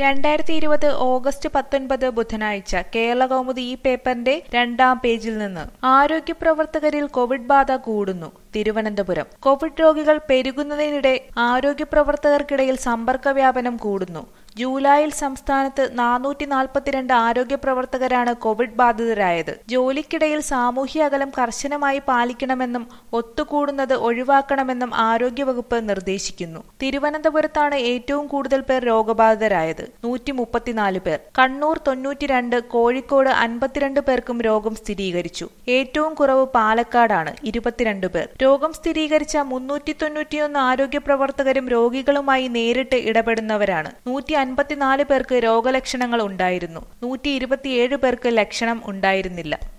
രണ്ടായിരത്തി ഇരുപത് ഓഗസ്റ്റ് പത്തൊൻപത് ബുധനാഴ്ച കേരള കൗമുദി ഈ പേപ്പറിന്റെ രണ്ടാം പേജിൽ നിന്ന് ആരോഗ്യ പ്രവർത്തകരിൽ കോവിഡ് ബാധ കൂടുന്നു തിരുവനന്തപുരം കോവിഡ് രോഗികൾ പെരുകുന്നതിനിടെ ആരോഗ്യ പ്രവർത്തകർക്കിടയിൽ സമ്പർക്ക വ്യാപനം കൂടുന്നു ജൂലൈയിൽ സംസ്ഥാനത്ത് നാനൂറ്റി നാൽപ്പത്തിരണ്ട് ആരോഗ്യ പ്രവർത്തകരാണ് കോവിഡ് ബാധിതരായത് ജോലിക്കിടയിൽ സാമൂഹ്യ അകലം കർശനമായി പാലിക്കണമെന്നും ഒത്തുകൂടുന്നത് ഒഴിവാക്കണമെന്നും ആരോഗ്യവകുപ്പ് നിർദ്ദേശിക്കുന്നു തിരുവനന്തപുരത്താണ് ഏറ്റവും കൂടുതൽ പേർ രോഗബാധിതരായത് നൂറ്റി മുപ്പത്തിനാല് പേർ കണ്ണൂർ തൊണ്ണൂറ്റിരണ്ട് കോഴിക്കോട് അൻപത്തിരണ്ട് പേർക്കും രോഗം സ്ഥിരീകരിച്ചു ഏറ്റവും കുറവ് പാലക്കാടാണ് ഇരുപത്തിരണ്ട് പേർ രോഗം സ്ഥിരീകരിച്ച മുന്നൂറ്റി തൊണ്ണൂറ്റിയൊന്ന് ആരോഗ്യ പ്രവർത്തകരും രോഗികളുമായി നേരിട്ട് ഇടപെടുന്നവരാണ് നൂറ്റി അൻപത്തിനാല് പേർക്ക് രോഗലക്ഷണങ്ങൾ ഉണ്ടായിരുന്നു നൂറ്റി ഇരുപത്തിയേഴ് പേർക്ക് ലക്ഷണം ഉണ്ടായിരുന്നില്ല